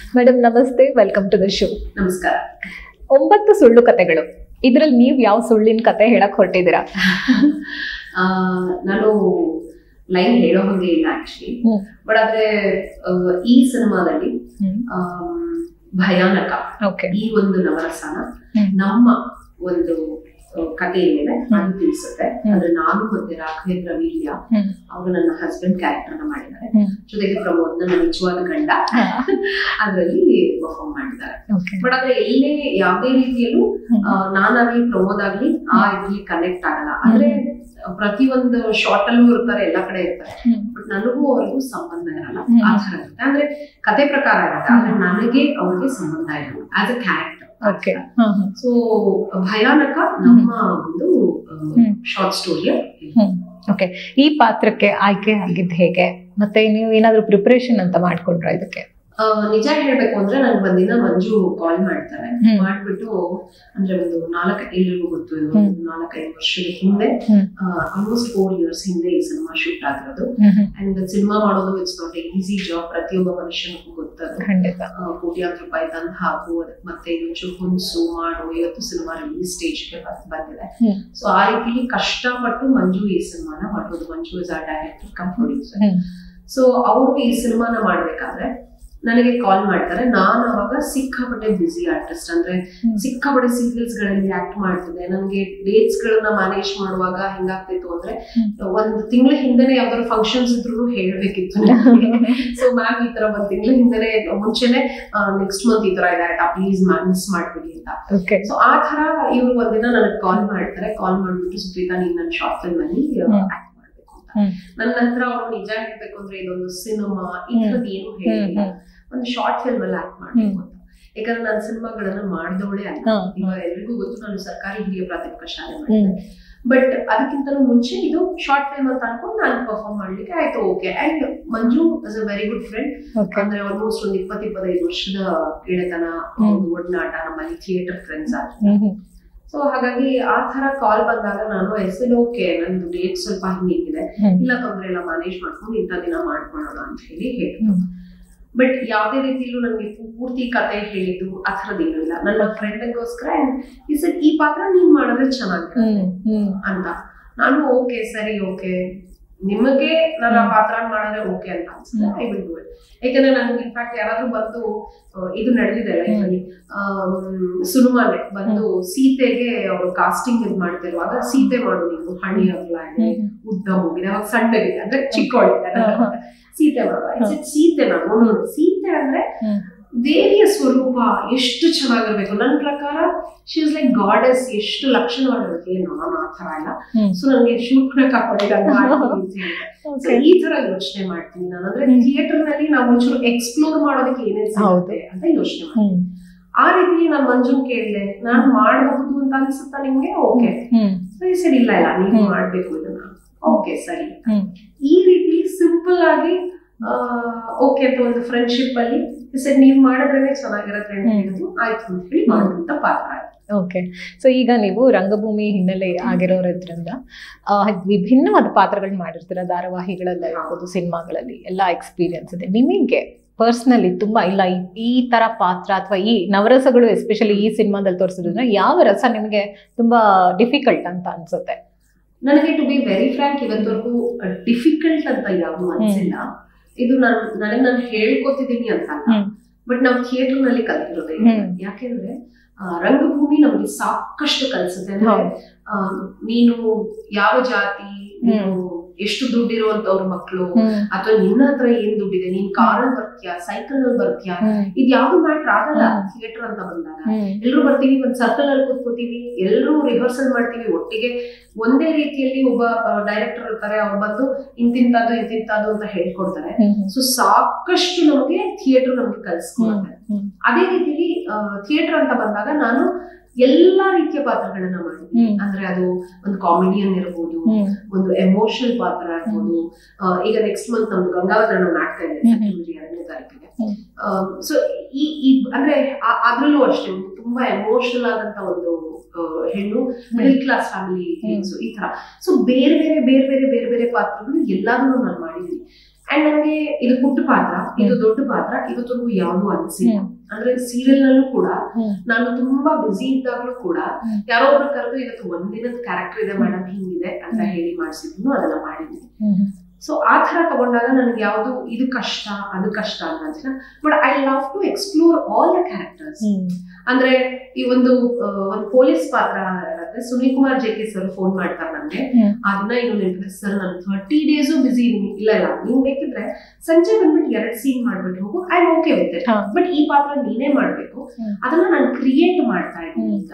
Madam ನಮಸ್ತೆ welcome to the show ನಮಸ್ಕಾರ ಒಂಬತ್ತು ಸುಳ್ಳು ಕತೆಗಳು ಇದ್ರಲ್ಲಿ ನೀವ್ ಯಾವ ಸುಳ್ಳಿನ ಕತೆ ಹೇಳಕ್ ಹೊರಟಿದ್ದೀರಾ ಆ, ನಾನು ಲೈನ್ ಹೇಳೋ ಹಾಗೆ ಇಲ್ಲ ಆಕ್ಚುಲಿ ಹ್ಮ್. ಬಟ್ ಆದ್ರೆ ಆ, ಈ ಸಿನಿಮಾದಲ್ಲಿ ಆಮ್, ಭಯಾನಕ ಓಕೆ ಈ ಒಂದು ನವರಸನ ಹ್ಮ್. ನಮ್ಮ ಒಂದು ಆ, ಕಥೆ ಏನಿದೆ ಅದು ತಿಳಿಸುತ್ತೆ ಹ್ಮ್. ಅಂದ್ರೆ ನಾನು ಮತ್ತೆ ರಾಘವೇಂದ್ರ ವೀರ್ಯ ಹ್ಮ್. ಅವರು ನನ್ನ ಹಸ್ಬೆಂಡ್ ಕ್ಯಾರೆಕ್ಟರ್ ನ ಮಾಡಿದ್ದಾರೆ ಹ್ಮ್. ಜೊತೆಗೆ ಪ್ರಮೋದ್ ನನ್ನ ನಿಜವಾದ ಗಂಡ ಅದರಲ್ಲಿ ಪರ್ಫಾರ್ಮ್ ಮಾಡಿದ್ದಾರೆ ಓಕೆ ಬಟ್ ಆದ್ರೆ ಎಲ್ಲೇ ಯಾವುದೇ ರೀತಿಯಲ್ಲೂ ಹ್ಮ್. ಆ, ನಾನಾಗ್ಲಿ ಪ್ರಮೋದ್ ಆಗ್ಲಿ ಆ ಇದ್ರಲ್ಲಿ ಕನೆಕ್ಟ್ ಆಗಲ್ಲ ಅಂದ್ರೆ ಪ್ರತಿಯೊಂದು ಶಾರ್ಟ್ ಅಲ್ಲೂ ಇರ್ತಾರೆ ಎಲ್ಲಾ ಕಡೆ ಇರ್ತಾರೆ ಬಟ್ ನನಗೂ ಅವ್ರಿಗೂ ಸಂಬಂಧ ಇರಲ್ಲ ಹ್ಮ್. ಆ ತರ ಇರುತ್ತೆ ಅಂದ್ರೆ ಕತೆ ಪ್ರಕಾರ ಇರುತ್ತೆ ಆದ್ರೆ ನನಗೆ ಅವ್ರಿಗೆ ಸಂಬಂಧ ಇರಲ್ಲ as a character okay so ಭಯಾನಕ ನಮ್ಮ ಒಂದು ಹ್ಮ್. ಶಾರ್ಟ್ ಸ್ಟೋರಿಯ ಓಕೆ ಈ ಪಾತ್ರಕ್ಕೆ ಆಯ್ಕೆ ಆಗಿದ್ದು ಹೇಗೆ ಮತ್ತೆ ನೀವು ಏನಾದ್ರು ಪ್ರಿಪರೇಷನ್ ಅಂತ ಮಾಡ್ಕೊಂಡ್ರ ಇದಕ್ಕೆ ನಿಜ ಹೇಳ್ಬೇಕು ಅಂದ್ರೆ ನನ್ಗೆ ಒಂದಿನ ಮಂಜು ಕಾಲ್ ಮಾಡ್ತಾರೆ ಹ್ಮ್. ಮಾಡ್ಬಿಟ್ಟು ಅಂದ್ರೆ ಒಂದು ನಾಲ್ಕ ಎಲ್ರಿಗೂ ಗೊತ್ತು ಇದು ಹ್ಮ್. ಒಂದು ನಾಲ್ಕೈದು ವರ್ಷದ ಹಿಂದೆ ಹ್ಮ್. ಆಲ್ಮೋಸ್ಟ್ ಫೋರ್ ಇಯರ್ಸ್ ಹಿಂದೆ ಈ ಸಿನಿಮಾ ಶೂಟ್ ಆಗಿರೋದು ಅಂಡ್ ಸಿನಿಮಾ ಮಾಡೋದು ಇಟ್ಸ್ ನಾಟ್ ಈಸಿ ಜಾಬ್ ಪ್ರತಿಯೊಬ್ಬ ಮನುಷ್ಯನಿಗೂ ಗೊತ್ತದು ಖಂಡಿತ ಆ, ಕೋಟ್ಯಾಂತರ ರೂಪಾಯಿ ತಂದು ಹಾಕು ಅದಕ್ಕೆ ಮತ್ತೆ ಇನ್ನೊಂಚೂರು ಹುಣಸು ಮಾಡು ಇವತ್ತು ಸಿನಿಮಾ ರಿಲೀಸ್ ಸ್ಟೇಜ್ಗೆ ಬಂದಿದೆ ಹ್ಮ್. ಸೊ ಆ ರೀತಿಲಿ ಕಷ್ಟಪಟ್ಟು ಮಂಜು ಈ ಸಿನಿಮಾನ ಮಾಡೋದು Manju is a director cum producer hmm. So ಅವರು ಈ ಸಿನಿಮಾನ ಮಾಡ್ಬೇಕಾದ್ರೆ ನನಗೆ ಕಾಲ್ ಮಾಡ್ತಾರೆ ನಾನು ಅವಾಗ ಸಿಕ್ಕಾಪಟ್ಟೆ ಬ್ಯುಸಿ ಆರ್ಟಿಸ್ಟ್ ಅಂದ್ರೆ ಹ್ಮ್. ಸಿಕ್ಕಾಪಟ್ಟೆ ಸೀರಿಯಲ್ಸ್ ಗಳಲ್ಲಿ ಆಕ್ಟ್ ಮಾಡ್ತಿದ್ದೆ ನನಗೆ ಡೇಟ್ಸ್ ಗಳನ್ನ ಮ್ಯಾನೇಜ್ ಮಾಡುವಾಗ ಹೆಂಗಾಗ್ತಿತ್ತು ಅಂದ್ರೆ ಹ್ಮ್. ಒಂದ್ ತಿಂಗಳ ಹಿಂದೆನೆ ಯಾವ್ದಾದ್ರು ಫಂಕ್ಷನ್ಸ್ ಇದ್ರು ಹೇಳ್ಬೇಕಿತ್ತು ಸೊ ಮ್ಯಾಮ್ ಈ ತರ ಒಂದ್ ತಿಂಗಳ ಹಿಂದೆನೆ ಮುಂಚೆನೆ ನೆಕ್ಸ್ಟ್ ಮಂತ್ ಈ ತರ ಇದೆ ಆಯ್ತಾ ಪ್ಲೀಸ್ ಮ್ಯಾಮ್ ಮಿಸ್ ಮಾಡ್ಬಿಡಿ ಅಂತ ಓಕೆ ಸೊ ಆ ತರ ಇವ್ರು ಒಂದಿನ ನನಗೆ ಕಾಲ್ ಮಾಡ್ತಾರೆ ಕಾಲ್ ಮಾಡ್ಬಿಟ್ಟು ಸುಪ್ರೀತಾ ನೀನ್ ನನ್ನ ಶಾರ್ಟ್ ಫಿಲ್ಮ್ ಅಲ್ಲಿ ಹ್ಮ್. ಆಕ್ಟ್ ಮಾಡ್ಬೇಕು ಅಂತ ಹ್ಮ್. ನನ್ನ ಹತ್ರ ಅವ್ರು ನಿಜ ಹೇಳ್ಬೇಕು ಅಂದ್ರೆ ಇದೊಂದು ಸಿನಿಮಾ ಈ ತರದ್ ಏನು ಹೇಳಿಲ್ಲ ಹ್ಮ್. ಒಂದು ಶಾರ್ಟ್ ಫಿಲ್ಮ್ ಅಲ್ಲಿ ಆಕ್ಟ್ ಮಾಡ್ಬೇಕು ಅಂತ ಯಾಕಂದ್ರೆ ನಾನು ಸಿನಿಮಾಗಳನ್ನ ಮಾಡ್ದವಳೆ ಅಲ್ಲ ಹ್ಮ್. ಈಗ ಎಲ್ರಿಗೂ ಗೊತ್ತು ನಾನು ಸರ್ಕಾರಿ ಹಿರಿಯ ಪ್ರಾಥಮಿಕ ಶಾಲೆ ಮಾಡಿದ್ದೆ ಬಟ್ ಅದಕ್ಕಿಂತಲೂ ಮುಂಚೆ ಇದು ಶಾರ್ಟ್ ಫಿಲ್ಮ್ ಅಂತ ಅನ್ಕೊಂಡು ನಾನು ಪರ್ಫಾರ್ಮ್ ಮಾಡ್ಲಿಕ್ಕೆ ಆಯ್ತು okay and Manju is a very good friend okay ಅಂದ್ರೆ ಆಲ್ಮೋಸ್ಟ್ ಒಂದು ಇಪ್ಪತ್ ಇಪ್ಪತ್ತೈದು ವರ್ಷದ ಗೆಳೆತನ ಹ್ಮ್. ಒಂದು ಒಡನಾಟ ನಮ್ಮಲ್ಲಿ ಥಿಯೇಟರ್ ಫ್ರೆಂಡ್ಸ್ ಆಗಿ ಸೊ ಹಾಗಾಗಿ ಆ ತರ ಕಾಲ್ ಬಂದಾಗ ನಾನು ಎಸ್ ಓಕೆ ನಂದು ಡೇಟ್ ಸ್ವಲ್ಪ ಹಿಂಗಿದೆ ಇಲ್ಲ ತೊಂದ್ರೆ ಇಲ್ಲ ಮ್ಯಾನೇಜ್ ಮಾಡ್ಕೊಂಡು ಇಂಥ ದಿನ ಮಾಡ್ಕೊಳ್ಳೋಣ ಅಂತ ಹೇಳಿ ಹೇಳಿದ್ರು ಬಟ್ ಯಾವುದೇ ರೀತಿಯಲ್ಲೂ ನನಗೆ ಪೂರ್ತಿ ಕತೆ ಹೇಳಿದ್ದು ಆ ಥರದ್ದು ಏನೂ ಇಲ್ಲ ನನ್ನ ಫ್ರೆಂಡ್ಗೋಸ್ಕರ ಈ ಸರ್ ಈ ಪಾತ್ರ ನೀನ್ ಮಾಡಿದ್ರೆ ಚೆನ್ನಾಗಿರುತ್ತೆ ಅಂತ ನಾನು ಓಕೆ ಸರಿ ಓಕೆ ನಿಮಗೆ ನಾನು ಆ ಪಾತ್ರ ಮಾಡಿದ್ರೆ ಓಕೆ ಅಂತ ಅನ್ಸುತ್ತೆ ಐ ವಿಲ್ ಡೂ ಇಟ್ ಯಾಕಂದ್ರೆ ನನಗೆ ಇನ್ಫ್ಯಾಕ್ಟ್ ಯಾರಾದ್ರೂ ಬಂದು ಆ, ಇದು ನಡೆದಿದೆ ಲೈಫಲ್ಲಿ ಸುನುಮಾನೆ ಬಂದು ಸೀತೆಗೆ ಅವರು ಕಾಸ್ಟಿಂಗ್ ಇದ್ ಮಾಡ್ತಿರುವಾಗ ಸೀತೆ ಮಾಡು ನೀವು ಹಣಿ ಅಗಲ ಇದೆ ಉದ್ದ ಮುಗಿದೆ ಅವಾಗ ಸಣ್ಣಗಿದೆ ಅಂದ್ರೆ ಚಿಕ್ಕವಳಿದೆ ಹಾ, ಹಾ. ಸೀತೆ ಮಾಡುವ It's a ಸೀತೆ ನಾನು ನೋಡು ಸೀತೆ ಅಂದ್ರೆ ಹ್ಮ್. ದೇವಿಯ ಸ್ವರೂಪ ಎಷ್ಟು ಚೆನ್ನಾಗಿರ್ಬೇಕು ನನ್ನ ಪ್ರಕಾರ ಶಿ ಇಸ್ ಲೈಕ್ ಗಾಡೆಸ್ ಎಷ್ಟು ಲಕ್ಷಣವಾಗಿರುತ್ತೆ ಏನು ನಾನು ಆ ತರ ಇಲ್ಲ ಸೊ ನನಗೆ ಶೂರ್ಪಣಕ ಸೊ ಈ ತರ ಯೋಚನೆ ಮಾಡ್ತೀನಿ ನಾನು ಅಂದ್ರೆ ಹ್ಮ್. ಥಿಯೇಟರ್ ನಲ್ಲಿ ನಾವು ಒಂಚೂರು ಎಕ್ಸ್ಪ್ಲೋರ್ ಮಾಡೋದಕ್ಕೆ ಏನೇನ್ ಸಿಗುತ್ತೆ ಅಂತ ಯೋಚನೆ ಮಾಡ್ತೀನಿ ಆ ರೀತಿ ನಾನು ಮಂಜುನ್ ಕೇಳಿದೆ ನಾನು ಮಾಡಬಹುದು ಅಂತ ಅನ್ಸುತ್ತಾ ನಿಮ್ಗೆ ಓಕೆ ಸರಿ ಸರಿ ಇಲ್ಲ ಇಲ್ಲ ನೀವು ಹ್ಮ್. ಮಾಡ್ಬೇಕು ಇದನ್ನ ಓಕೆ ಸರಿ ಹ್ಮ್. ಈ ರೀತಿ ಸಿಂಪಲ್ ಆಗಿ ಓಕೆ ಅಂತ ಒಂದು ಫ್ರೆಂಡ್ಶಿಪ್ ಅಲ್ಲಿ ಸರಿ ನೀವ್ ಮಾಡಿದ್ರೇನೆ ಚೆನ್ನಾಗಿರತ್ತೆ ಅಂತ ಹ್ಮ್. ಹೇಳಿದ್ರು ಆಯ್ತು ಅಂತ ಹೇಳಿ ಮಾಡುವಂತ ಪಾತ್ರ ಆಯ್ತು ಓಕೆ ಸೊ ಈಗ ನೀವು ರಂಗಭೂಮಿ ಹಿನ್ನೆಲೆ ಆಗಿರೋದ್ರಿಂದ ಆ, ವಿಭಿನ್ನವಾದ ಪಾತ್ರಗಳನ್ನ ಮಾಡಿರ್ತೀರ ಧಾರಾವಾಹಿಗಳೆಲ್ಲ ಇರ್ಬೋದು ಸಿನಿಮಾಗಳಲ್ಲಿ ಎಲ್ಲ ಎಕ್ಸ್ಪೀರಿಯನ್ಸ್ ಇದೆ ನಿಮಗೆ ಪರ್ಸ್ನಲಿ ತುಂಬಾ ಇಲ್ಲ ಈ- ಈ ತರ ಪಾತ್ರ ಅಥವಾ ಈ ನವರಸಗಳು ಎಸ್ಪೆಷಲಿ ಈ ಸಿನಿಮಾದಲ್ಲಿ ತೋರಿಸಿದ್ರೆ ಯಾವ ರಸ ನಿಮಗೆ ತುಂಬಾ ಡಿಫಿಕಲ್ಟ್ ಅಂತ ಅನ್ಸುತ್ತೆ ನನಗೆ ಟು ಬಿ ವೆರಿ ಫ್ರಾಂಕ್ ಇವತ್ತವರೆಗೂ ಡಿಫಿಕಲ್ಟ್ ಅಂತ ಯಾವುದು ಅನ್ಸಿಲ್ಲ ಇದು ನಾನು ನನಗೆ ನಾನು ಹೇಳ್ಕೊತಿದ್ದೀನಿ ಅಂತ ಅಲ್ಲ ಹ್ಮ್. ಬಟ್ ನಾವು ಥಿಯೇಟರ್ ನಲ್ಲಿ ಕಲ್ತಿರೋದೇ ಹ್ಮ್. ಯಾಕೆಂದ್ರೆ ಆ, ರಂಗಭೂಮಿ ನಮಗೆ ಸಾಕಷ್ಟು ಕಲಿಸುತ್ತೆ ಅಂದ್ರೆ ಹೌದು. ಆ, ನೀನು ಯಾವ ಜಾತಿ ನೀನು ಎಷ್ಟು ದುಡ್ಡಿರುವಂತವ್ರ ಮಕ್ಕಳು ಅಥವಾ ನಿನ್ನ ಹತ್ರ ಏನ್ ದುಡ್ಡಿದೆ ನೀನ್ ಕಾರಲ್ಲಿ ಬರ್ತೀಯಾ ಸೈಕಲ್ ನಲ್ಲಿ ಬರ್ತೀಯಾ ಇದ್ ಯಾವ್ದು ಮ್ಯಾಟ್ರ್ ಆಗಲ್ಲ ಹ್ಮ್. ಥಿಯೇಟರ್ ಅಂತ ಬಂದಾಗ ಎಲ್ರು ಬರ್ತೀವಿ ಒಂದ್ ಸರ್ಕಲ್ ಅಲ್ಲಿ ಕೂತ್ಕೋತೀವಿ ಎಲ್ರು ರಿಹರ್ಸಲ್ ಮಾಡ್ತೀವಿ ಒಟ್ಟಿಗೆ ಒಂದೇ ರೀತಿಯಲ್ಲಿ ಒಬ್ಬ ಡೈರೆಕ್ಟರ್ ಇರ್ತಾರೆ ಅವ್ರು ಬಂದು ಇಂತಿಂತದ್ದು ಇಂತಿಂತದ್ದು ಅಂತ ಹೇಳ್ಕೊಡ್ತಾರೆ ಸೊ ಸಾಕಷ್ಟು ನಮಗೆ ಥಿಯೇಟರ್ ನಮ್ಗೆ ಕಲಿಸ್ಕೊಡುತ್ತೆ ಅದೇ ರೀತಿಲಿ ಥಿಯೇಟರ್ ಅಂತ ಬಂದಾಗ ನಾನು ಎಲ್ಲಾ ರೀತಿಯ ಪಾತ್ರಗಳನ್ನ ಮಾಡಿದ್ದೀನಿ ಹ್ಮ್. ಅಂದ್ರೆ ಅದು ಒಂದು ಕಾಮಿಡಿಯನ್ ಇರ್ಬೋದು ಒಂದು ಎಮೋಷನಲ್ ಪಾತ್ರ ಆಗ್ಬೋದು ಆ, ಈಗ ನೆಕ್ಸ್ಟ್ ಮಂತ್ ನಮ್ದು ಗಂಗಾವತರಣ ನಾಟಕ ಇದೆ ಹ್ಮ್. ಸೆಪ್ಟೆಂಬರ್ ಎರಡನೇ ತಾರೀಕಿಗೆ ಹ್ಮ್. ಸೊ ಈ ಈ ಅಂದ್ರೆ ಆ- ಅದ್ರಲ್ಲೂ ಅಷ್ಟೇ ಒಂದು ತುಂಬಾ ಎಮೋಷನಲ್ ಆದಂತ ಒಂದು ಆ, ಹೆಣ್ಣು ಮಿಡಲ್ ಕ್ಲಾಸ್ ಫ್ಯಾಮಿಲಿ ಹ್ಮ್. ಈ ತರ ಸೊ ಬೇರೆ ಬೇರೆ ಬೇರೆ ಬೇರೆ ಬೇರೆ ಬೇರೆ ಪಾತ್ರಗಳು ಎಲ್ಲಾದ್ರೂ ನಾನು ಮಾಡಿದ್ದೀನಿ ಅಂಡ್ ನನಗೆ ಇದು ಪುಟ್ಟ ಪಾತ್ರ ಇದು ದೊಡ್ಡ ಪಾತ್ರ ಇವತ್ತವರೆಗೂ ಯಾವ್ದು ಅನ್ಸಿಲ್ಲ ಅಂದ್ರೆ ಸೀರಿಯಲ್ ನಲ್ಲೂ ಕೂಡ ಹ್ಮ್. ನಾನು ತುಂಬಾ ಬಿಸಿ ಇದ್ದಾಗಲೂ ಕೂಡ ಹ್ಮ್. ಯಾರೋ ಒಬ್ರು ಕರೆದು ಇವತ್ತು ಒಂದಿನದ ಕ್ಯಾರೆಕ್ಟರ್ ಇದೆ ಮೇಡಮ್ ಹಿಂಗಿದೆ ಅಂತ ಹ್ಮ್. ಹೇಳಿ ಮಾಡಿಸಿದ್ರು ಅದನ್ನ ಮಾಡಿದ್ದೀನಿ ಸೊ ಆ ತರ ತಗೊಂಡಾಗ ನನಗೆ ಯಾವುದು ಇದು ಕಷ್ಟ ಅದು ಕಷ್ಟ ಅಂತ ಅನ್ಸಿಲ್ಲ but I love to explore all the characters ಅಂದ್ರೆ ಈ ಒಂದು ಆ, ಒಂದು ಪೊಲೀಸ್ ಪಾತ್ರ ಇರುತ್ತೆ Sunil Kumar J K sir phone ಮಾಡ್ತಾರೆ ನನಗೆ ಹ್ಮ್. ಅದನ್ನ ಇನ್ನು ನೆನಪಿದೆ ಸರ್ ನಾನು ಥರ್ಟಿ ಡೇಸು ಬಿಸಿ ಇದೀನಿ ಇಲ್ಲ ಇಲ್ಲ ನೀನ್ ಬೇಕಿದ್ರೆ ಸಂಜೆ ಬಂದ್ಬಿಟ್ಟು ಎರಡ್ ಸೀನ್ ಮಾಡ್ಬಿಟ್ಟು ಹೋಗು ಐ ಓಕೆ ವಿತ್ ಇಟ್ ಹಾ. ಬಟ್ ಈ ಪಾತ್ರ ನೀನೇ ಮಾಡ್ಬೇಕು ಹ್ಮ್. ಅದನ್ನ ನಾನು ಕ್ರಿಯೇಟ್ ಮಾಡ್ತಾ ಇದ್ದೀನಿ ಈಗ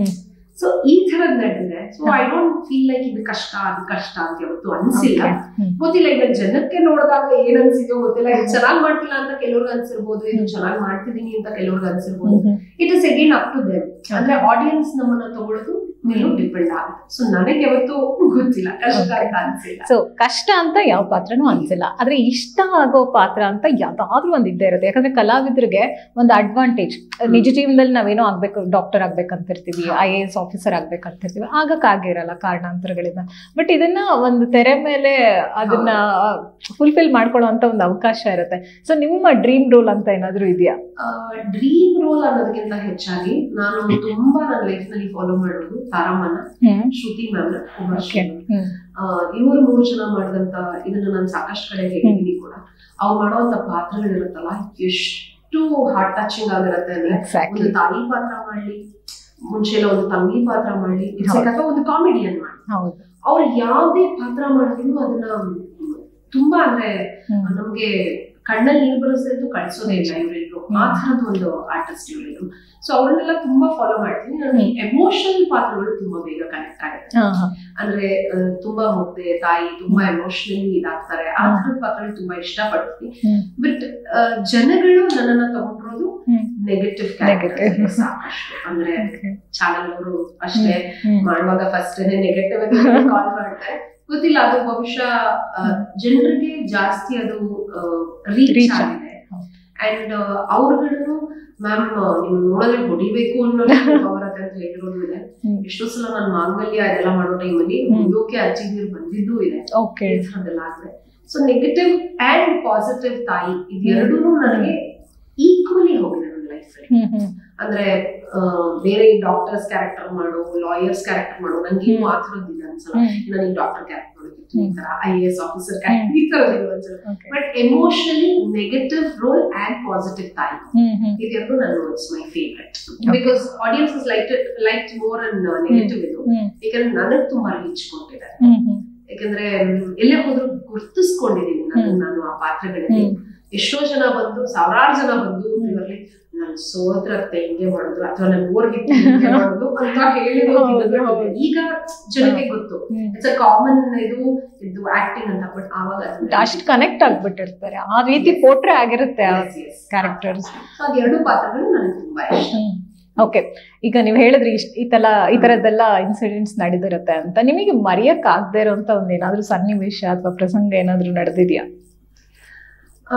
ಸೊ ಈ ತರದ್ ನಡೆದಿದೆ so I don't feel like ಇದು ಕಷ್ಟ ಅದು ಕಷ್ಟ ಅಂತ ಯಾವತ್ತು ಅನ್ಸಿಲ್ಲ ಗೊತ್ತಿಲ್ಲ ಈಗ ಜನಕ್ಕೆ ನೋಡಿದಾಗ ಏನ್ ಅನ್ಸಿದೋ ಗೊತ್ತಿಲ್ಲ ಇದು ಚೆನ್ನಾಗ್ ಮಾಡ್ತಿಲ್ಲ ಅಂತ ಕೆಲವ್ರಿಗೆ ಅನ್ಸಿರ್ಬೋದು ಇದು ಚೆನ್ನಾಗ್ ಮಾಡ್ತಿದೀನಿ ಅಂತ ಕೆಲವ್ರಿಗೆ ಅನ್ಸಿರ್ಬೋದು it is again up to them ಅಂದ್ರೆ ಆಡಿಯನ್ಸ್ ನಮ್ಮನ್ನ ತಗೊಳ್ಳೋದು ಮೇಲೂ ಡಿಪೆಂಡ್ ಆಗುತ್ತೆ ಸೊ ನನಗೆ ಯಾವತ್ತು ಗೊತ್ತಿಲ್ಲ ಕಷ್ಟ ಅಂತ ಅನ್ಸಿಲ್ಲ ಸೊ ಕಷ್ಟ ಅಂತ ಯಾವ ಪಾತ್ರನೂ ಅನ್ಸಿಲ್ಲ ಆದ್ರೆ ಇಷ್ಟ ಆಗೋ ಪಾತ್ರ ಅಂತ ಯಾವ್ದಾದ್ರೂ ಒಂದ್ ಇದ್ದೇ ಇರುತ್ತೆ ಯಾಕಂದ್ರೆ ಕಲಾವಿದರಿಗೆ ಒಂದು ಅಡ್ವಾಂಟೇಜ್ ನಿಜ ಜೀವನದಲ್ಲಿ ನಾವೇನೋ ಆಗ್ಬೇಕು ಡಾಕ್ಟರ್ ಆಗ್ಬೇಕಂತಿರ್ತೀವಿ ಐ ಎ ಎಸ್ ಆಫೀಸರ್ ಆಗ್ಬೇಕಂತಿರ್ತೀವಿ ಆಗಕ್ಕಾಗಿರಲ್ಲ ಕಾರಣಾಂತರಗಳಿಂದ ಬಟ್ ಇದನ್ನ ಒಂದು ತೆರೆ ಮೇಲೆ ಅದನ್ನ ಫುಲ್ಫಿಲ್ ಮಾಡ್ಕೊಳ್ಳೋ ಅಂತ ಒಂದು ಅವಕಾಶ ಇರುತ್ತೆ ಸೊ ನಿಮ್ಮ ಡ್ರೀಮ್ ರೋಲ್ ಅಂತ ಏನಾದ್ರೂ ಇದೆಯಾ ಡ್ರೀಮ್ ರೋಲ್ ಅನ್ನೋದಕ್ಕಿಂತ ಹೆಚ್ಚಾಗಿ ನಾನು ತುಂಬಾ ನನ್ನ ಲೈಫ್ ನಲ್ಲಿ ಫಾಲೋ ಮಾಡೋದು ತಾರಮ್ಮನ ಶ್ರುತಿ ಮ್ಯಾಮ್ ಓಕೆ ಇವರು ಮೂರು ಜನ ಮಾಡಿದಂತ ಇದನ್ನ ನಾನು ಸಾಕಷ್ಟು ಕಡೆ ಹೇಳಿದೀನಿ ಕೂಡ ಅವ್ರು ಮಾಡುವಂತ ಪಾತ್ರಗಳಿರುತ್ತಲ್ಲ ಎಷ್ಟು ಹಾರ್ಟ್ ಟಚಿಂಗ್ ಆಗಿರುತ್ತೆ ಅಂದ್ರೆ ಎಕ್ಸಾಕ್ಟ್ಲಿ ಒಂದು ತಾಯಿ ಪಾತ್ರ ಮಾಡ್ಲಿ ಮುಂಚೆ ಎಲ್ಲ ಒಂದು ತಂಗಿ ಪಾತ್ರ ಮಾಡ್ಲಿ it's like ಅಥವಾ ಒಂದು ಕಾಮಿಡಿಯನ್ ಮಾಡಿ ಹೌದು ಅವ್ರು ಯಾವ್ದೇ ಪಾತ್ರ ಮಾಡಿದ್ರು ಅದನ್ನ ತುಂಬಾ ಅಂದ್ರೆ ಹ್ಮ್. ನಮ್ಗೆ ಕಣ್ಣಲ್ಲಿ ನೀರು ಬರೋದು ಕಳಿಸೋದೇ ಇಲ್ಲ ಇವರಿಬ್ರು ಆ ತರದ ಒಂದು ಆರ್ಟಿಸ್ಟ್ ಇವರಿಬ್ರು ಸೊ ಅವ್ರನ್ನೆಲ್ಲ ತುಂಬಾ ಫಾಲೋ ಮಾಡ್ತೀನಿ ನನಗೆ ಎಮೋಷನಲ್ ಪಾತ್ರಗಳು ತುಂಬಾ ಬೇಗ ಕನೆಕ್ಟ್ ಆಗುತ್ತೆ ಹಾ ಹಾ ಅಂದ್ರೆ ಆ, ತುಂಬಾ ಮುಗ್ದೆ ತಾಯಿ ತುಂಬಾ ಎಮೋಷನಲಿ ಇದಾಗ್ತಾರೆ ಆ ತರದ ಪಾತ್ರಗಳು ತುಂಬಾ ಇಷ್ಟಪಡ್ತೀನಿ ಹ್ಮ್. ಬಟ್ ಜನಗಳು ನನ್ನನ್ನ ತಗೊಂಡಿರೋದು ಹ್ಮ್. Negative Negative. ಸಾಕಷ್ಟು ಅಂದ್ರೆ Okay. ಚಾನಲ್ ಅವರು ಅಷ್ಟೇ ಹ್ಮ್. ಮಾಡುವಾಗ ಫಸ್ಟ್ ನೆಗೆಟಿವ್ ಕಾಲ್ ಮಾಡ್ತಾರೆ ಗೊತ್ತಿಲ್ಲ ಅದು ಬಹುಶಃ ಜನರಿಗೆ ಜಾಸ್ತಿ ಅದು ರೀಚ್ Reach ಆಗಿದೆ ಹೌದು. ಅಂಡ್ ಅವ್ರುಗಳನ್ನು ಮ್ಯಾಮ್ ನೀವು ನೋಡಿದ್ರೆ ಹೊಡಿಬೇಕು ಅನ್ನೋ ಬರುತ್ತೆ ಅಂತ ಹೇಳಿರೋದು ಇದೆ ಹ್ಮ್. ಎಷ್ಟೋ ಸಲ ನಾನು ಮಾಂಗಲ್ಯ ಅದೆಲ್ಲ ಮಾಡೋ ಟೈಮಲ್ಲಿ ಹ್ಮ್. ಹೊಡಿಯೋಕೆ ಅಜ್ಜಿ ನೀರು ಬಂದಿದ್ದೂ ಇದೆ ಓಕೆ ಈ ಥರದ್ದೆಲ್ಲ ಆಗಿದೆ ಸೊ ನೆಗೆಟಿವ್ ಅಂಡ್ ಪಾಸಿಟಿವ್ ತಾಯಿ ಇದೆರಡೂ ನನಗೆ ಈಕ್ವಲಿ ಹೋಗಿದೆ ನನ್ನ ಲೈಫ್ ಹ್ಮ್ ಹ್ಮ್ ಅಂದ್ರೆ ಆ, ಬೇರೆ ಡಾಕ್ಟರ್ಸ್ ಕ್ಯಾರೆಕ್ಟರ್ ಮಾಡು ಲಾಯರ್ಸ್ ಕ್ಯಾರೆಕ್ಟರ್ ಮಾಡು ನಂಗೆ ಇನ್ನೂ ಆ ಥರದ್ದು ಇದೆ ಅನ್ಸಲ್ಲ ಹ್ಮ್. ನನಗೆ ಡಾಕ್ಟರ್ ಕ್ಯಾರೆಕ್ಟರ್ ಮಾಡೋದಿತ್ತು ಈ ಹ್ಮ್. ತರ I A S officer character ಈ ತರದ್ದು ಅನ್ಸಲ್ಲ Okay. But emotionally negative role and positive ತಾಯಿ ಹ್ಮ್ ಹ್ಮ್ ಇದೆರಡು ನಾನು it's my favourite because audience like like more and negative ಇದು ಹ್ಮ್ ಯಾಕಂದ್ರೆ ನನಗೆ ತುಂಬಾ ರೀಚ್ ಕೊಟ್ಟಿದ್ದಾರೆ ಹ್ಮ್ ಹ್ಮ್ ಯಾಕಂದ್ರೆ ಮ್, ಎಲ್ಲೇ ಹೋದ್ರು ಗುರ್ತಿಸ್ಕೊಂಡಿದ್ದೀನಿ ನಾನು ಹ್ಮ್. ನಾನು ಆ ಪಾತ್ರಗಳಲ್ಲಿ ಹ್ಮ್. ಎಷ್ಟೋ ಜನ ಬಂದು ಸಾವಿರಾರು ಜನ ಬಂದು ಹ್ಮ್. ಇವರಲ್ಲಿ ನಾನು ಸೋದ್ರತ್ತೆ ಹಿಂಗೆ ಮಾಡೋದು ಅಥವಾ ನಾನು ಓರ್ಗಿತ್ತು ಹಿಂಗೆ ಮಾಡೋದು ಅಂತ ಹೇಳಿರೋದು ಹೌದು, ಇದನ್ನ ಹೌದು. ಈಗ ಜನಕ್ಕೆ ಗೊತ್ತು ಹ್ಮ್. ಇಟ್ಸ್ ಅ ಕಾಮನ್ ಇದು ಇದು ಆಕ್ಟಿಂಗ್ ಅಂತ ಬಟ್ ಆವಾಗ ಅಷ್ಟು ಕನೆಕ್ಟ್ ಆಗ್ಬಿಟ್ಟಿರ್ತಾರೆ ಆ ರೀತಿ ಪೋಟ್ರೆ ಆಗಿರುತ್ತೆ ಆ ಕ್ಯಾರೆಕ್ಟರ್ಸ್ ಸೊ ಅದೆರಡು ಪಾತ್ರಗಳು ನನಗೆ ತುಂಬಾ ಇಷ್ಟ ಓಕೆ ಈಗ ನೀವು ಹೇಳಿದ್ರಿ ಇಷ್ಟ ಈ ತರ ಈ ತರದ್ದೆಲ್ಲ ಇನ್ಸಿಡೆಂಟ್ಸ್ ನಡೆದಿರುತ್ತೆ ಅಂತ ನಿಮಗೆ ಮರೆಯಕ್ ಆಗದೆ ಇರೋಂತ ಒಂದ್ ಏನಾದ್ರೂ ಸನ್ನಿವೇಶ ಅಥವಾ ಪ್ರಸಂಗ ಏನಾದ್ರೂ ನಡೆದಿದ್ಯಾ ಆ,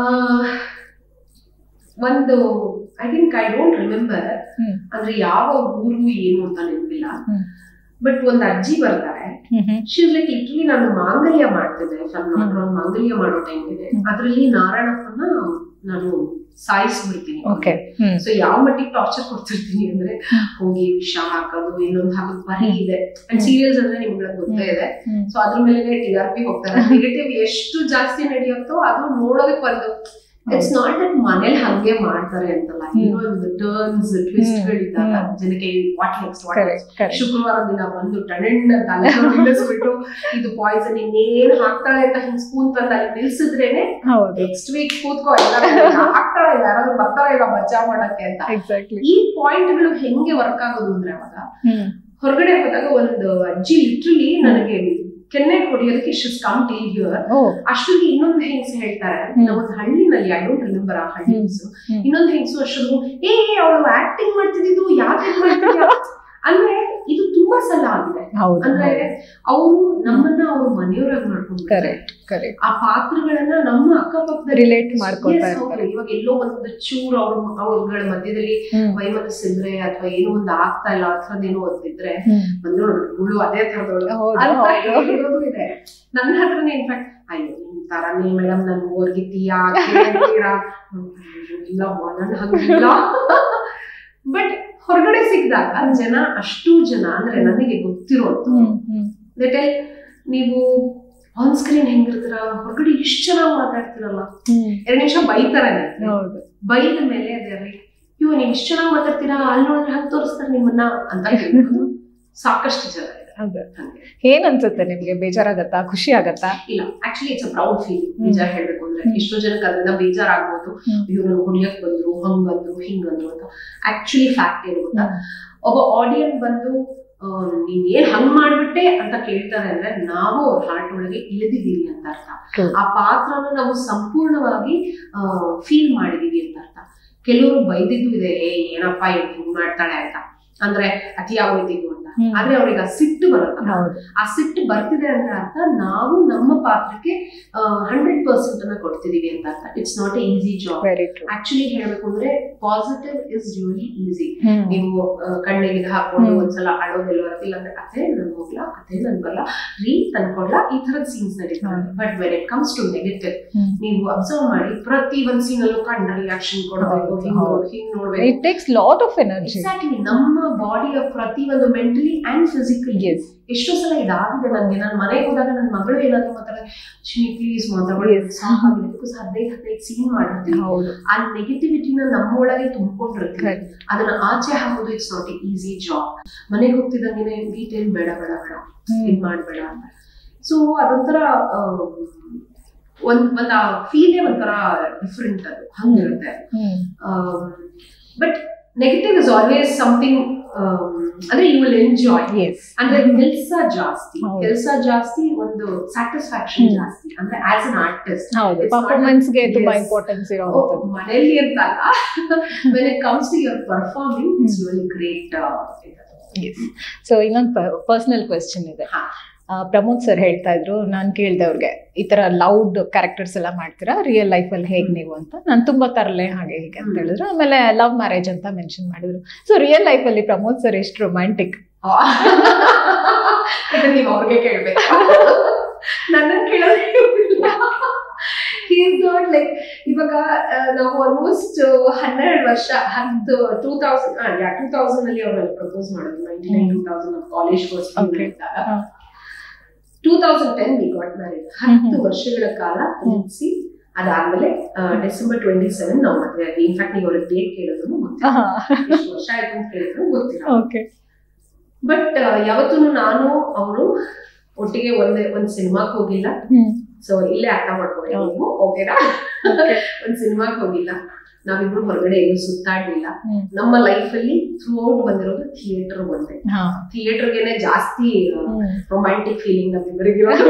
ಒಂದು I think I don't remember hmm. ಅಂದ್ರೆ ಯಾವ ಊರು ಏನು ಅಂತ ನೆನಪಿಲ್ಲ ಹ್ಮ್. ಬಟ್ ಒಂದ್ ಅಜ್ಜಿ ಬರ್ತಾರೆ hmm hmm she's like literally ನಾನು ಮಾಂಗಲ್ಯ ಮಾಡ್ತಿದ್ದೆ ನಾನು ಮಾಂಗಲ್ಯ ಮಾಡೋ ಟೈಮ್ ಇದೆ ಹ್ಮ್. ಅದ್ರಲ್ಲಿ ನಾರಾಯಣಪ್ಪನ ನಾನು ಸಾಯಿಸ್ಬಿಡ್ತೀನಿ ಓಕೆ ಹ್ಮ್ ಸೊ ಯಾವ ಮಟ್ಟಿಗೆ ಟಾರ್ಚರ್ ಕೊಡ್ತಿರ್ತೀನಿ ಅಂದ್ರೆ ಹೋಗಿ ವಿಷ ಹಾಕೋದು ಇನ್ನೊಂದು ಹಾಕೋದು ಬರೀ ಇದೆ ಅಂಡ್ ಸೀರಿಯಲ್ಸ್ ಅಂದ್ರೆ ನಿಮ್ಗೆ ಗೊತ್ತೇ ಇದೆ ಹ್ಮ್ ಸೊ ಅದ್ರ ಮೇಲೆ ಟಿ ಆರ್ ಪಿ ಹೋಗ್ತಾರೆ ನೆಗೆಟಿವ್ ಎಷ್ಟು ಜಾಸ್ತಿ ನಡೆಯುತ್ತೋ ಅದು ನೋಡೋದಕ್ಕೆ ಒಂದು ಇಟ್ಸ್ ನಾಟ್ ದಟ್ ಮನೇಲಿ ಹಂಗೆ ಮಾಡ್ತಾರೆ ಅಂತಲ್ಲ ಹ್ಮ್. ಇನ್ನೊಂದು ಟರ್ನ್ಸ್ ಟ್ವಿಸ್ಟ್ ಗಳಿದ್ದಾಗ ಹ್ಮ್. ಜನಕ್ಕೆ what next what correct correct ಶುಕ್ರವಾರ ದಿನ ಬಂದು ಟಣಣ್ಣ ತಲೆ ನಿಲ್ಲಿಸ್ಬಿಟ್ಟು ಇದು ಪಾಯ್ಸನ್ ಇನ್ನೇನ್ ಹಾಕ್ತಾಳೆ ಅಂತ ಹಿಂಗ್ ಸ್ಪೂನ್ ತಂದು ಅಲ್ಲಿ ನಿಲ್ಸಿದ್ರೇನೆ ಹೌದು ನೆಕ್ಸ್ಟ್ ವೀಕ್ ಕೂತ್ಕೋ ಎಲ್ಲರೂ ಹಾಕ್ತಾಳೆ ಇಲ್ಲ ಯಾರಾದ್ರೂ ಬರ್ತಾಳೆ ಇಲ್ಲ ಬಚಾವ್ ಮಾಡಕ್ಕೆ ಅಂತ ಎಕ್ಸಾಕ್ಟ್ಲಿ ಈ ಪಾಯಿಂಟ್ಗಳು ಹೆಂಗೆ ವರ್ಕ್ ಆಗೋದು ಅಂದ್ರೆ ಅವಾಗ ಹ್ಮ್ ಹೊರಗಡೆ ಹೋದಾಗ ಒಂದು ಅಜ್ಜಿ ಲಿಟ್ರಲಿ ನನಗೆ ಕೆನ್ನೆ ಹೊಡಿಯೋದಕ್ಕೆ she's come till here oh ಅಷ್ಟೊಂದು ಇನ್ನೊಂದು ಹೆಂಗ್ಸ್ ಹೇಳ್ತಾರೆ ಹ್ಮ್. ನಾವೊಂದು ಹಳ್ಳಿನಲ್ಲಿ ಐ ಡೋಂಟ್ ರಿಮೆಂಬರ್ ಆ ಹಳ್ಳಿ ಹ್ಮ್. ಹೆಂಗ್ಸು ಹ್ಮ್. ಇನ್ನೊಂದು ಹೆಂಗ್ಸು ಅಷ್ಟೊಂದು ಏ ಅವಳು ಆಕ್ಟಿಂಗ್ ಮಾಡ್ತಿದ್ದು ಯಾಕೆ ಮಾಡ್ತಿದ್ಯಾ ಅಂದ್ರೆ ಇದು ತುಂಬಾ ಸಲ ಆಗಿದೆ ಹೌದು ಅಂದ್ರೆ ಅವರು ನಮ್ಮನ್ನ ಅವ್ರ ಮನೆಯವರಾಗಿ ಮಾಡ್ಕೊಂಡು ಕರೆಕ್ಟ್ ಕರೆಕ್ಟ್ ಆ ಪಾತ್ರಗಳನ್ನ ನಮ್ಮ ಅಕ್ಕಪಕ್ಕದಲ್ಲಿ ರಿಲೇಟ್ ಮಾಡ್ಕೊಳ್ತಾ Yes, ಹೌದು. ಇರ್ತಾರೆ ಇವಾಗ ಎಲ್ಲೋ ಒಂದು ಚೂರು ಅವ್ರ ಅವ್ರಗಳ ಮಧ್ಯದಲ್ಲಿ ಹ್ಮ್ ವೈಮನಸ್ಸಿದ್ರೆ ಅಥವಾ ಏನೋ ಒಂದು ಆಗ್ತಾ ಇಲ್ಲ ಆ ಥರದ್ದೇನೋ ಓದ್ತಿದ್ರೆ ಹ್ಮ್ ಬಂದು ನೋಡು ಹುಳು ಅದೇ ಥರದವಳು ಹೌದು, ಅಂತ ಹೌದು. ಹೇಳಿರೋದು ಇದೆ ನನ್ನ ಹತ್ರನೇ ಇನ್ಫ್ಯಾಕ್ಟ್ ಅಯ್ಯೋ ನಿಮ್ ತರಾನೇ ಮೇಡಮ್ ನನ್ ಓರ್ಗಿತೀಯಾ ಕೇಳ್ತೀರಾ ಹ್ಮ್, ಇಲ್ಲಮ್ಮ ನನ್ ಹಂಗಿಲ್ಲ ಬಟ್ ಹೊರಗಡೆ ಸಿಕ್ಕಿದಾಗ ಜನ ಅಷ್ಟು ಜನ ಅಂದ್ರೆ ನನಗೆ ಗೊತ್ತಿರೋದು ಹ್ಮ್ ಹ್ಮ್ ದಟ್ ನೀವು ಆನ್ ಸ್ಕ್ರೀನ್ ಹೆಂಗಿರ್ತೀರ ಹೊರಗಡೆ ಇಷ್ಟು ಚೆನ್ನಾಗಿ ಮಾತಾಡ್ತಿರಲ್ಲ ಹ್ಮ್ ಎರಡು ನಿಮಿಷ ಬೈತಾರೆ ನನಗೆ. ಹೌದು ಬೈದ ಮೇಲೆ ಅದೇ ಇವ್ ನೀವ್ ಇಷ್ಟು ಚೆನ್ನಾಗಿ ಮಾತಾಡ್ತೀರಾ ಅಲ್ಲಿ ನೋಡಿದ್ರೆ ಹಂಗೆ ತೋರಿಸ್ತಾರೆ ನಿಮ್ಮನ್ನ ಅಂತ ಹೇಳೋದು ಸಾಕಷ್ಟು ಜನ ಇದೆ ಹೌದು ಹಂಗೆ ಏನ್ ಅನ್ಸುತ್ತೆ ನಿಮ್ಗೆ ಬೇಜಾರಾಗತ್ತಾ ಖುಷಿ ಆಗತ್ತಾ ಇಲ್ಲ actually it's a proud feel hmm. ನಿಜ ಹೇಳ್ಬೇಕು ಅಂದ್ರೆ ಹ್ಮ್. ಎಷ್ಟೋ ಜನಕ್ಕೆ ಅದರಿಂದ ಬೇಜಾರಾಗ್ಬೋದು ಹ್ಮ್. ಅಯ್ಯೋ ನನ್ ಹೊಡಿಯಕ್ ಬಂದ್ರು ಹಂಗ್ ಬಂದ್ರು ಹಿಂಗ್ ಬಂದ್ರು ಅಂತ ಆಕ್ಚುಲಿ ಫ್ಯಾಕ್ಟ್ ಏನು ಗೊತ್ತಾ ಒಬ್ಬ ಆಡಿಯನ್ಸ್ ಬಂದು ಆ, ನೀನ್ ಏನ್ ಹಂಗ್ ಮಾಡ್ಬಿಟ್ಟೆ ಅಂತ ಕೇಳ್ತಾರೆ ಅಂದ್ರೆ ನಾವು ಅವ್ರ ಹಾರ್ಟ್ ಒಳಗೆ ಇಳಿದಿದ್ದೀವಿ ಅಂತ ಅರ್ಥ True. ಆ ಪಾತ್ರನ ನಾವು ಸಂಪೂರ್ಣವಾಗಿ ಫೀಲ್ ಮಾಡಿದೀವಿ ಅಂತ ಅರ್ಥ ಕೆಲವರು ಬೈದಿದ್ದು ಇದೆ ಏ ಏನಪ್ಪ ಇವ್ ಹಿಂಗ್ ಮಾಡ್ತಾಳೆ ಅಂತ ಅಂದ್ರೆ ಅತಿ ಆಗೋಯ್ತಿದ್ವು ಅಂತ ಹ್ಮ್. ಆದ್ರೆ ಅವ್ರಿಗೆ ಆ ಸಿಟ್ಟು ಬರುತ್ತಲ್ಲ ಹೌದು ಆ ಸಿಟ್ಟು ಬರ್ತಿದೆ ಅಂದ್ರೆ ಅರ್ಥ ನಾವು ನಮ್ಮ ಪಾತ್ರಕ್ಕೆ ಹಂಡ್ರೆಡ್ ಪರ್ಸೆಂಟ್ ಅನ್ನ ಕೊಡ್ತಿದೀವಿ ಅಂತ ಅರ್ಥ it's not a easy job very true actually ಹೇಳ್ಬೇಕು ಅಂದ್ರೆ positive is really easy hmm ನೀವು ಆ, ಕಣ್ಣಿಗೆ ಇದು ಹಾಕೊಂಡು ಹ್ಮ್. ಒಂದ್ಸಲ ಅಳೋದಿಲ್ಲ ಇಲ್ಲ ಅಂದ್ರೆ ಅದೇ ನನ್ ಹೋಗ್ಲಾ ಅದೇ ನನ್ ಬರಲ್ಲ ರೀ ತಂದ್ಕೊಡ್ಲಾ ಈ ತರದ ಸೀನ್ಸ್ ನಡೀತಾರೆ hmm. But when it comes to negative hmm. ನೀವು ಅಬ್ಸರ್ವ್ ಮಾಡಿ ಪ್ರತಿ ಒಂದ್ ಸೀನ್ ಅಲ್ಲೂ ಕಣ್ಣ ರಿಯಾಕ್ಷನ್ ಕೊಡಬೇಕು ಹೌದು, ಹಿಂಗ್ ಹೌದು. ನೋಡ್ ಹಿಂಗ್ ನೋಡ್ಬೇಕು it takes lot of energy exactly ನಮ್ಮ ಬಾಡಿಯ ಪ್ರತಿ ಒಂದು ಮೆಂಟಲಿ ಅಂಡ್ ಫಿಸಿಕಲಿ ಎಸ್ ಎಷ್ಟೋ ಸಲ ಇದಾಗಿದೆ ನನ್ಗೆ ನಾನು ಮನೆಗೆ ಹೋದಾಗ ನನ್ನ ಮಗಳು ಏನಾದ್ರು ಮಾತಾಡಿದ್ರೆ ಶಿನಿ ಪ್ಲೀಸ್ ಮಾತಾಡಿ Yes. ಸಾಕಾಗಿದೆ ಬಿಕಾಸ್ ಹದಿನೈದು ಹದಿನೈದು ಸೀನ್ ಮಾಡಿರ್ತೀವಿ ಹೌದು ಆ ನೆಗೆಟಿವಿಟಿನ ನಮ್ಮೊಳಗೆ ತುಂಬಿಕೊಂಡಿರ್ತೀವಿ Correct. ಅದನ್ನ ಆಚೆ ಹಾಕೋದು it's not a easy job ಮನೆಗೆ ಹೋಗ್ತಿದ್ದಂಗೆ ಡೀಟೇಲ್ ಬೇಡ ಬೇಡ ಬೇಡ ಹ್ಮ್. ಇದ್ ಮಾಡ್ಬೇಡ ಅಂತ ಸೊ ಅದೊಂಥರ ಆಮ್, ಒಂದ್ ಒಂದ್ ಆ ಫೀಲೇ ಒಂಥರ ಡಿಫ್ರೆಂಟ್ ಅದು ಹಂಗಿರುತ್ತೆ hmm but negative is always something ಅಂದ್ರೆ ಯು ವಿಲ್ ಎಂಜಾಯ್ ಎಸ್ ಅಂದ್ರೆ ಕೆಲಸ ಜಾಸ್ತಿ ಹೌದು. ಕೆಲಸ ಜಾಸ್ತಿ ಒಂದು ಸ್ಯಾಟಿಸ್ಫ್ಯಾಕ್ಷನ್ ಹ್ಮ್. ಜಾಸ್ತಿ ಅಂದ್ರೆ ಆಸ್ ಅನ್ ಆರ್ಟಿಸ್ಟ್ ಹೌದು It's not ಪರ್ಫಾರ್ಮೆನ್ಸ್ ಗೆ a- ತುಂಬಾ Yes. ಇಂಪಾರ್ಟೆನ್ಸ್ ಇರೋದು ಮನೆಯಲ್ಲಿ ಇರ್ತಾಗ when it comes to your performing it's really great so ಇನ್ನೊಂದು ಪರ್ಸನಲ್ ಕ್ವೆಶ್ಚನ್ ಇದೆ ಹಾ. ಆ, ಪ್ರಮೋದ್ ಸರ್ ಹೇಳ್ತಾ ಇದ್ರು ನಾನು ಕೇಳ್ದೆ ಅವ್ರಿಗೆ ಈ ತರ ಲೌಡ್ ಕ್ಯಾರೆಕ್ಟರ್ಸ್ ಎಲ್ಲ ಮಾಡ್ತೀರಾ ರಿಯಲ್ ಲೈಫ್ ಅಲ್ಲಿ ಹೇಗ್ ನೀವು ಅಂತ ನಾನು ತುಂಬಾ ತರಲೆ ಹಾಗೆ ಹೀಗೆ ಅಂತ ಹ್ಮ್. ಹೇಳಿದ್ರು ಆಮೇಲೆ ಲವ್ ಮ್ಯಾರೇಜ್ ಅಂತ ಮೆನ್ಷನ್ ಮಾಡಿದ್ರು ಸೊ ರಿಯಲ್ ಲೈಫ್ ಅಲ್ಲಿ ಪ್ರಮೋದ್ ಸರ್ ಎಷ್ಟು ರೊಮ್ಯಾಂಟಿಕ್ ನೀವು ಅವ್ರಿಗೆ ಕೇಳ್ಬೇಕು ನನ್ನ ಕೇಳೋದೇ ಈಸ್ ನಾಟ್ ಲೈಕ್ ಇವಾಗ ಆ, ನಾವು ಆಲ್ಮೋಸ್ಟ್ ಹನ್ನೆರಡು ವರ್ಷ ಹತ್ತು two thousand yeah two thousand ಅಲ್ಲಿ ಅವ್ರು ಪ್ರಪೋಸ್ ಮಾಡಿದ್ರು ninety nine two thousand college first Okay. ಇದ್ದಾಗ ಹಾ. Two thousand ten we got marriage ಹತ್ತು ವರ್ಷಗಳ ಕಾಲ ಪ್ರೀತಿಸಿ ಅದಾದ್ಮೇಲೆ ಡಿಸೆಂಬರ್ ಟ್ವೆಂಟಿ ಸೆವೆನ್ ನಾವು ಮದುವೆ ಆದ್ವಿ ಇನ್ಫ್ಯಾಕ್ಟ್ ನೀವು ಅವ್ರಿಗೆ ಡೇಟ್ ಕೇಳಿದ್ರು ಗೊತ್ತಿಲ್ಲ ಎಷ್ಟು ವರ್ಷ ಆಯ್ತು ಅಂತ ಕೇಳಿದ್ರು ಗೊತ್ತಿಲ್ಲ ಓಕೆ ಬಟ್ ಯಾವತ್ತೂ ನಾನು ಅವರು ಒಟ್ಟಿಗೆ ಒಂದೇ ಒಂದ್ ಸಿನಿಮಾಕ್ ಹೋಗಿಲ್ಲ ಸೊ ಇಲ್ಲೇ ಅರ್ಥ ಮಾಡ್ಕೊಳ್ಳಿ ಹೌದು. ನೀವು ಓಕೆನಾ ಒಂದ್ ಸಿನಿಮಾಕ್ ಹೋಗಿಲ್ಲ ನಾವಿಬ್ರು ಹೊರಗಡೆ ಎಲ್ಲೂ ಸುತ್ತಾಡ್ಲಿಲ್ಲ ನಮ್ಮ ಲೈಫ್ ಅಲ್ಲಿ ಥ್ರೂ ಔಟ್ ಬಂದಿರೋದು ಥಿಯೇಟರ್ ಒಂದೇ ಹಾ ಥಿಯೇಟರ್ಗೆನೆ ಜಾಸ್ತಿ ಹ್ಮ್. ರೊಮ್ಯಾಂಟಿಕ್ ಫೀಲಿಂಗ್ ನಮ್ಮಿಬ್ಬರಿಗಿರೋದು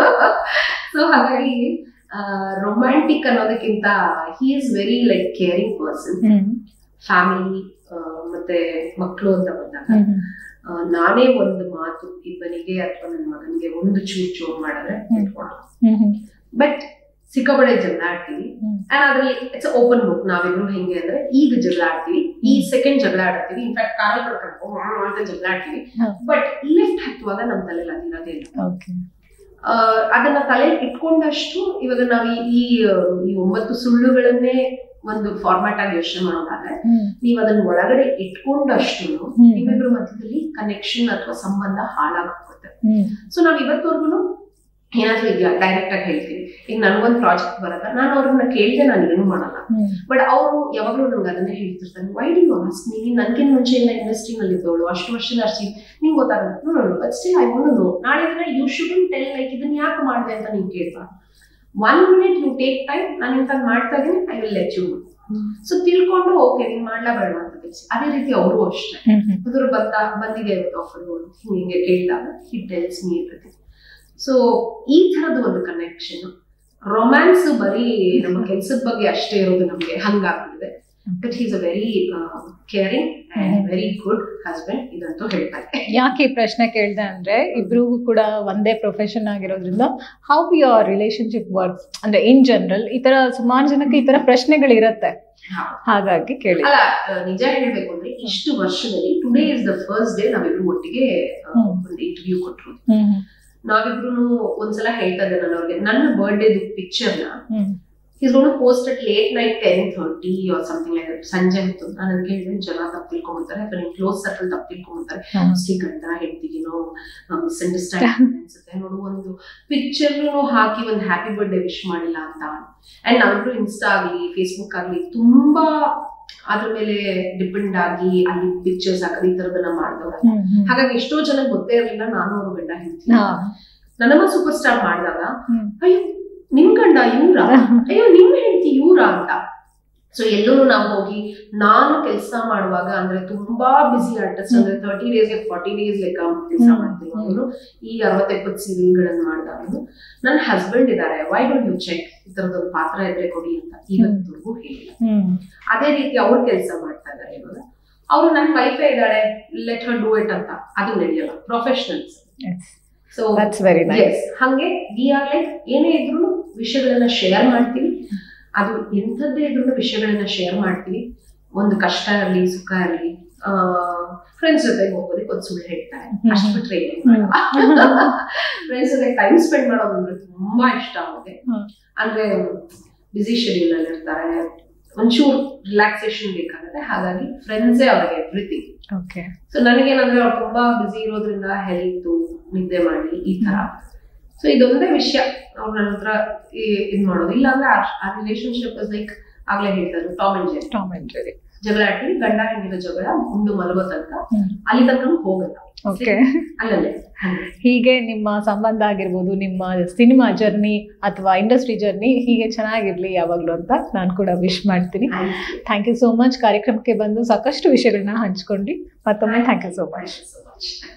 ಸೊ ಹಾಗಾಗಿ ರೊಮ್ಯಾಂಟಿಕ್ ಅನ್ನೋದಕ್ಕಿಂತ he is very like caring person hmm. Family ಮತ್ತೆ ಮಕ್ಕಳು ಅಂತ ಬಂದಾಗ ಹ್ಮ್. ಆ, ನಾನೇ ಒಂದು ಮಾತು ಇಬ್ಬನಿಗೆ ಅಥವಾ ನನ್ನ ಮಗನಿಗೆ ಒಂದು ಚೂರ್ ಚೂರ್ ಮಾಡಿದ್ರೆ ಹ್ಮ್. ಇಟ್ಕೊಳ್ಳೋದು ಹ್ಮ್. ಹ್ಮ್. ಬಟ್ ಸಿಕ್ಕಾಪಡೆ ಜಗಳ ಆಡ್ತೀವಿ ಹ್ಮ್. ಅಂಡ್ ಅದ್ರಲ್ಲಿ ಇಟ್ಸ್ ಓಪನ್ ಬುಕ್ ನಾವಿಬ್ರು ಹೆಂಗೆ ಅಂದ್ರೆ ಈಗ ಜಗಳ ಆಡ್ತೀವಿ ಈ ಸೆಕೆಂಡ್ ಜಗಳ ಆಡ್ತೀವಿ ಇನ್ಫ್ಯಾಕ್ಟ್ ಕಾರಲ್ಲಿ ಕರ್ಕೊಂಡು ಅಂತ ಜಗಳ ಆಡ್ತೀವಿ ಹ್ಮ್. ಬಟ್ ಲಿಫ್ಟ್ ಹತ್ತುವಾಗ ನಮ್ಮ ತಲೆಯಲ್ಲಿ ಅದಿರೋದೇ ಇಲ್ಲ ಓಕೆ ಆ, ಅದನ್ನ ತಲೆ ಇಟ್ಕೊಂಡಷ್ಟು ಇವಾಗ ನಾವು ಈ- ಈ ಈ ಒಂಬತ್ತು ಸುಳ್ಳುಗಳನ್ನೇ ಒಂದು ಫಾರ್ಮ್ಯಾಟ್ ಆಗಿ ಯೋಚನೆ ಮಾಡೋದಾದ್ರೆ ಹ್ಮ್. ನೀವು ಅದನ್ನ ಒಳಗಡೆ ಇಟ್ಕೊಂಡಷ್ಟು ಹ್ಮ್. ನಿಮ್ಮಿಬ್ಬರ ಮಧ್ಯದಲ್ಲಿ ಕನೆಕ್ಷನ್ ಅಥವಾ ಸಂಬಂಧ ಹಾಳಾಗುತ್ತೆ ಹ್ಮ್. ಸೊ ನಾವ್ ಇವತ್ತವರೆಗೂ ಏನಾದ್ರೂ ಇದೆಯಾ ಡೈರೆಕ್ಟ್ ಆಗಿ ಹೇಳ್ತೀವಿ ಈಗ ನನ್ಗೊಂದು ಪ್ರಾಜೆಕ್ಟ್ ಬರಲ್ಲ ನಾನು ಅವ್ರನ್ನ ಕೇಳಿದೆ ನಾನು ಏನು ಮಾಡಲ್ಲ ಹ್ಮ್. ಬಟ್ ಅವರು ಯಾವಾಗಲೂ ನಂಗೆ ಅದನ್ನೇ ಹೇಳ್ತಿರ್ತಾರೆ ವೈ ಡಿ ಆಸ್ಕ್ ನೀನು ನನ್ಗಿನ್ ಮುಂಚೆಯಿಂದ ಇಂಡಸ್ಟ್ರಿನಲ್ಲಿ ಇದ್ದವಳು ಅಷ್ಟು ವರ್ಷದ ಅರ್ಸಿ ನಿಂಗೆ ಗೊತ್ತಾಗುತ್ತೆ ನೋಡೋಣ but still I want no ನಾಳೆ ದಿನ ಯು ಶುಡನ್ ಟೆಲ್ ಲೈಕ್ ಇದನ್ನ ಯಾಕೆ ಮಾಡಿದೆ ಅಂತ ನೀವು ಕೇಳ್ಬಾರ್ದು one minute you take time ನಾನು ಇಂತ ಮಾಡ್ತಾ ಇದೀನಿ I will let you hmm. So ತಿಳ್ಕೊಂಡು ಓಕೆ ನೀನ್ ಮಾಡ್ಲಾ ಬೇಡ ಅಂತ ತಿಳಿಸಿ ಅದೇ ರೀತಿ ಅವರು ಅಷ್ಟೇ ಹ್ಮ್. ಹ್ಮ್. ಅದ್ರ ಬಂದ ಬಂದಿದೆ ಇವತ್ತು ಆಫರ್ ಹಿಂಗೆ ಹಿಂಗೆ ಕೇಳಿದಾಗ he tells me everything so ಈ ತರದ ಒಂದು ಕನೆಕ್ಷನ್ ರೊಮ್ಯಾನ್ಸ್ ಬರೀ ನಮ್ಮ ಕೆಲ್ಸದ ಬಗ್ಗೆ ಅಷ್ಟೇ ಇರೋದು ನಮ್ಗೆ ಹಂಗಾಗ್ಬಿಟ್ಟಿದೆ but is a very caring and hmm. Very good husband ಇದಂತೂ ಹೇಳ್ತಾ ಇದ್ದೆ ಯಾಕೆ ಈ ಪ್ರಶ್ನೆ ಕೇಳ್ದೆ ಅಂದ್ರೆ ಇಬ್ರಿಗೂ ಕೂಡ ಒಂದೇ ಪ್ರೊಫೆಷನ್ ಆಗಿರೋದ್ರಿಂದ ಹೌ ಯುವರ್ ರಿಲೇಶನ್ಶಿಪ್ ವರ್ಕ್ಸ್ ಅಂದ್ರೆ ಇನ್ ಜನರಲ್ ಈ ತರ ಸುಮಾರು ಜನಕ್ಕೆ ಈ ತರ ಪ್ರಶ್ನೆಗಳಿರತ್ತೆ ಹಾಗಾಗಿ ಕೇಳಿ ಅಲ್ಲ ಆ, ನಿಜ ಹೇಳ್ಬೇಕು ಅಂದ್ರೆ ಇಷ್ಟು ವರ್ಷದಲ್ಲಿ today is the first day ನಾವಿಬ್ರು ಒಟ್ಟಿಗೆ ಆ, ಹ್ಮ್. ಒಂದು ಇಂಟರ್ವ್ಯೂ ಕೊಟ್ಟರು ಹ್ಮ್ ನಾವಿಬ್ರು ಒಂದ್ಸಲ ಹೇಳ್ತಾ ಇದ್ದೆ ನಾನು ಅವ್ರಿಗೆ ನನ್ನ ಬರ್ಡೇ ಪಿಕ್ಚರ್ನ hmm is gone post at late night ten thirty or something like ಸಂಜೆ ಹೊತ್ತು ನಾನು ಅದಕ್ಕೆ ಹೇಳಿದ್ರೆ ಜನ ತಪ್ಪು ತಿಳ್ಕೊಂಡ್ಬಿಡ್ತಾರೆ ಅಥವಾ ನಿಮ್ ಕ್ಲೋಸ್ ಸರ್ಕಲ್ ತಪ್ಪು ತಿಳ್ಕೊಂಡ್ಬಿಡ್ತಾರೆ ಹ್ಮ್. ಅಷ್ಟೇ ಗಂಡ ಹೆಂಡತಿಗೇನೋ ಮಿಸ್ಅಂಡರ್ಸ್ಟ್ಯಾಂಡಿಂಗ್ ಅನ್ಸುತ್ತೆ ನೋಡು ಒಂದು ಪಿಕ್ಚರ್ ಹಾಕಿ ಒಂದು ಹ್ಯಾಪಿ ಬರ್ಡೇ ವಿಶ್ ಮಾಡಿಲ್ಲ ಅಂತ ಅಂಡ್ ನಾವಿಬ್ರು ಇನ್ಸ್ಟಾ ಆಗ್ಲಿ ಫೇಸ್ಬುಕ್ ಆಗ್ಲಿ ತುಂಬಾ ಅದ್ರ ಮೇಲೆ ಡಿಪೆಂಡ್ ಆಗಿ ಅಲ್ಲಿ ಪಿಕ್ಚರ್ಸ್ ಹಾಕೋದು ಈ ತರದನ್ನ ಮಾಡಿದವ್ರ ಹ್ಮ್, ಹ್ಮ್. ಹಾಗಾಗಿ ಎಷ್ಟೋ ಜನ ಗೊತ್ತೇ ಇರಲಿಲ್ಲ ನಾನು ಅವ್ರ ಗಂಡ ಹೇಳ್ತೀನಿ ಹಾ. ನನ್ನಮ್ಮ ಸೂಪರ್ ಸ್ಟಾರ್ ಮಾಡಿದಾಗ ಹ್ಮ್. ಅಯ್ಯೋ ನಿಮ್ ಗಂಡ ಇವ್ರ ಅಯ್ಯೋ ನಿಮ್ ಹೆಂಡತಿ ಇವ್ರ ಅಂತ ಸೊ ಎಲ್ಲೂ ನಾವು ಹೋಗಿ ನಾನು ಕೆಲಸ ಮಾಡುವಾಗ ಅಂದ್ರೆ ತುಂಬಾ ಬಿಸಿ ಆರ್ಟಿಸ್ಟ್ ಅಂದ್ರೆ ತರ್ಟಿ ಡೇಸ್ಗೆ ಫಾರ್ಟಿ ಡೇಸ್ ಲೆಕ್ಕ ಕೆಲಸ ಹ್ಮ್. ಮಾಡ್ತಿರುವಾಗನು ಈ ಅರವತ್ತೆಪ್ಪತ್ತು ಸೀರಿಯಲ್ಗಳನ್ನ ಮಾಡಿದಾಗನು ನನ್ನ ಹಸ್ಬೆಂಡ್ ಇದ್ದಾರೆ ವೈ ಡೋಂಟ್ ಯು ಚೆಕ್ ಈ ತರದೊಂದು ಪಾತ್ರ ಇದ್ರೆ ಕೊಡಿ ಅಂತ ಇವತ್ತವರೆಗೂ ಹೇಳಿಲ್ಲ ಹ್ಮ್. ಅದೇ ರೀತಿ ಅವ್ರು ಕೆಲಸ ಮಾಡ್ತಾ ಇದ್ದಾರೆ ಇವಾಗ ಅವರು ನನ್ನ ವೈಫೈ ಇದ್ದಾಳೆ ಲೆಟ್ ಹರ್ ಡೂ ಇಟ್ ಅಂತ ಅದು ನಡೆಯಲ್ಲ ಪ್ರೊಫೆಷನಲ್ಸ್ Yes. ಸೊ That's very nice. ಎಸ್ ಹಂಗೆ ವಿ ಆರ್ ಲೈಕ್ ಏನೇ ಇದ್ರು ವಿಷಯಗಳನ್ನ ಶೇರ್ ಮಾಡ್ತೀವಿ ಅದು ಎಂಥದ್ದೇ ಇದ್ರು ವಿಷಯಗಳನ್ನ ಶೇರ್ ಮಾಡ್ತೀವಿ ಒಂದು ಕಷ್ಟ ಇರಲಿ ಸುಖ ಇರಲಿ ಫ್ರೆಂಡ್ಸ್ ಜೊತೆಗೆ ಹೋಗೋದಕ್ಕೆ ಒಂದು ಸುಳ್ಳು ಹೇಳ್ತಾರೆ ಹ್ಮ್. ಅಷ್ಟು ಬಿಟ್ರೆ ಹ್ಮ್. ಫ್ರೆಂಡ್ಸ್ ಜೊತೆ ಟೈಮ್ ಸ್ಪೆಂಡ್ ಮಾಡೋದು ಅಂದ್ರೆ ತುಂಬಾ ಇಷ್ಟ ಆಗುತ್ತೆ ಹ್ಮ್. ಅಂದ್ರೆ ಬಿಸಿ ಶೆಡ್ಯೂಲ್ ಅಲ್ಲಿ ಇರ್ತಾರೆ ಒಂಚೂರು ರಿಲ್ಯಾಕ್ಸೇಷನ್ ಬೇಕಾಗುತ್ತೆ ಹಾಗಾಗಿ ಫ್ರೆಂಡ್ಸೇ ಅವ್ರಿಗೆ ಎವ್ರಿಥಿಂಗ್ Okay. ಸೊ ನನಗೇನಂದ್ರೆ ಅವ್ರು ತುಂಬಾ ಬಿಸಿ ಇರೋದ್ರಿಂದ ಹೆಲ್ತ್ ನಿದ್ದೆ ಮಾಡಿ ಈ ತರ ಸೊ ಇದೊಂದೇ ವಿಷಯ ಅವ್ರು ನನ್ನ ಹತ್ರ ಈ- ಇದ್ ಮಾಡೋದು ಇಲ್ಲ ಅಂದ್ರೆ ಆ ರಿಲೇಶನ್ಶಿಪ್ ಲೈಕ್ ಆಗ್ಲೇ ಹೇಳ್ತಾರೆ Tom and Jerry Tom and Jerry. ಜಗಳ ಆಡಿ ಗಂಡ ಹೆಂಡಿನ ಜಗಳ ಉಂಡು ಮಲಗೋ ತನಕ ಹ್ಮ್. ಅಲ್ಲಿ ತನಕ ಹೋಗಲ್ಲ Okay. ಅಲ್ಲಲ್ಲೇ ಹಂಗೆ. ಹೀಗೆ ನಿಮ್ಮ ಸಂಬಂಧ ಆಗಿರ್ಬೋದು ನಿಮ್ಮ ಸಿನಿಮಾ ಜರ್ನಿ ಅಥವಾ ಇಂಡಸ್ಟ್ರಿ ಜರ್ನಿ ಹೀಗೆ ಚೆನ್ನಾಗಿರ್ಲಿ ಯಾವಾಗ್ಲೂ ಅಂತ ನಾನು ಕೂಡ ವಿಶ್ ಮಾಡ್ತೀನಿ Thank you. Thank you so much ಕಾರ್ಯಕ್ರಮಕ್ಕೆ ಬಂದು ಸಾಕಷ್ಟು ವಿಷಯಗಳನ್ನ ಹಂಚ್ಕೊಂಡ್ರಿ ಮತ್ತೊಮ್ಮೆ thank you so much Thank you so much.